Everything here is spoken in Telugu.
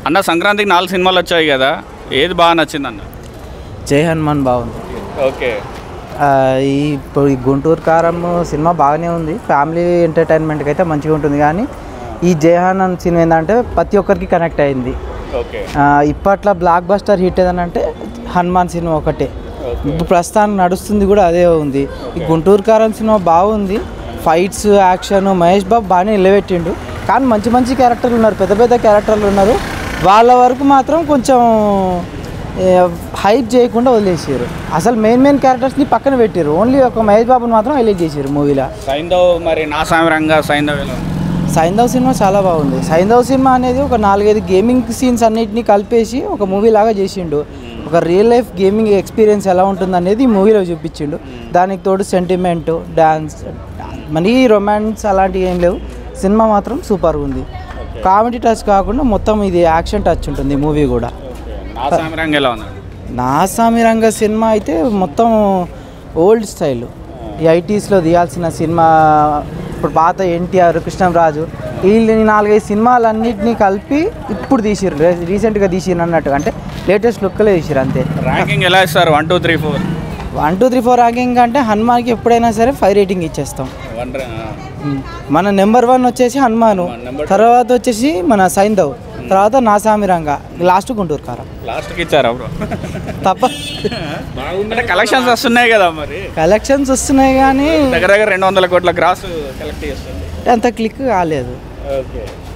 అన్న సంక్రాంతికి నాలుగు సినిమాలు వచ్చాయి కదా ఏది బాగా నచ్చింది అన్న జై హనుమాన్ బాగుంది ఓకే ఆ, ఈ ఇప్పుడు ఈ గుంటూరు కారం సినిమా బాగానే ఉంది ఫ్యామిలీ ఎంటర్టైన్మెంట్కి అయితే మంచిగా ఉంటుంది కానీ ఈ జై హనుమాన్ సినిమా ఏంటంటే ప్రతి ఒక్కరికి కనెక్ట్ అయింది ఓకే ఆ, ఇప్పట్లో బ్లాక్ బస్టర్ హిట్ ఏదైనా అంటే హనుమాన్ సినిమా ఒకటే ఇప్పుడు ప్రస్తుతానికి నడుస్తుంది కూడా అదే ఉంది ఈ గుంటూరు కారం సినిమా బాగుంది ఫైట్స్ యాక్షన్ మహేష్ బాబు బాగానే నిలబెట్టిండు కానీ మంచి మంచి క్యారెక్టర్లు ఉన్నారు పెద్ద పెద్ద క్యారెక్టర్లు ఉన్నారు వాళ్ళ వరకు మాత్రం కొంచెం హైప్ చేయకుండా వదిలేసారు అసలు మెయిన్ మెయిన్ క్యారెక్టర్స్ని పక్కన పెట్టారు ఓన్లీ ఒక మహేష్ బాబుని మాత్రం హైలైట్ చేశారు మూవీలో సైంధవ్ మరి నా సామిరంగా సైంధవ్ ఎలా ఉంది? సైంధవ్ సినిమా చాలా బాగుంది సైంధవ్ సినిమా అనేది ఒక నాలుగైదు గేమింగ్ సీన్స్ అన్నిటిని కలిపేసి ఒక మూవీ లాగా చేసిండు ఒక రియల్ లైఫ్ గేమింగ్ ఎక్స్పీరియన్స్ ఎలా ఉంటుంది అనేది ఈ మూవీలో చూపించిండు దానికి తోడు సెంటిమెంట్ డ్యాన్స్ మనీ రొమాన్స్ అలాంటివి ఏం లేవు సినిమా మాత్రం సూపర్గా ఉంది కామెడీ టచ్ కాకుండా మొత్తం ఇది యాక్షన్ టచ్ ఉంటుంది ఈ మూవీ కూడా నా సామిరంగా ఎలా ఉంది నా సామిరంగ సినిమా అయితే మొత్తం ఓల్డ్ స్టైల్ ఈ ఐటీస్లో తీయాల్సిన సినిమా ఇప్పుడు పాత ఎన్టీఆర్ కృష్ణరాజు వీళ్ళని నాలుగైదు సినిమాలన్నింటినీ కలిపి ఇప్పుడు తీసిరు రీసెంట్గా తీసిరు అన్నట్టు అంటే లేటెస్ట్ లుక్లో తీసిరు అంతే ర్యాంకింగ్ ఎలా ఇస్తారు one two three four one two three four ranking అంటే హనుమాన్కి ఎప్పుడైనా సరే ఫైవ్ రేటింగ్ ఇచ్చేస్తాం వన్ ఉమ్. మన నెంబర్ వన్ వచ్చేసి హనుమాను number తర్వాత వచ్చేసి మన సైంధవ్ తర్వాత నా సామిరంగ లాస్ట్ గుంటూరు కారం లాస్ట్కి ఇచ్చారా బ్రో తప్ప అంటే కలెక్షన్స్ వస్తున్నాయి కదా మరి కలెక్షన్స్ వస్తున్నాయి కానీ దగ్గర దగ్గర రెండు వందల కోట్ల గ్రాస్ కలెక్ట్ చేస్తుంది అంత క్లిక్ కాలేదు ఓకే